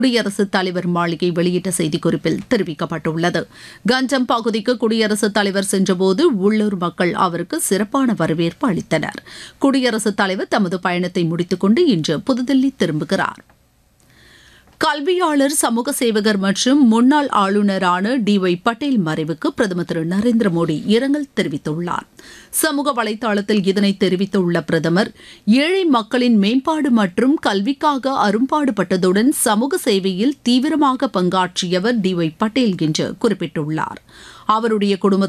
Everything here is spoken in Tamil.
குடியரசுத் தலைவர் மாளிகை வெளியிட்ட செய்திக்குறிப்பில் தெரிவிக்கப்பட்டுள்ளது கஞ்சம் பகுதிக்கு குடியரசுத் தலைவர் சென்றபோது உள்ளூர் மக்கள் அவருக்கு சிறப்பான வரவேற்பு அளித்தனர் குடியரசுத் தலைவர் தமது பயணத்தை முடித்துக்கொண்டு இன்று புதுதில்லி திரும்புகிறார் கல்வியாளர் சமூக சேவகர் மற்றும் முன்னாள் ஆளுநரான டி ஒய் பட்டேல் மறைவுக்கு பிரதமர் திரு நரேந்திர மோடி இரங்கல் தெரிவித்துள்ளார் சமூக வலைதளத்தில் இதனை தெரிவித்துள்ள பிரதமர் ஏழை மக்களின் மேம்பாடு மற்றும் கல்விக்காக அரும்பாடுபட்டதுடன் சமூக சேவையில் தீவிரமாக பங்காற்றியவர் டி ஒய் பட்டேல் என்று குறிப்பிட்டுள்ளார் அவருடைய குடும்பத்தினர்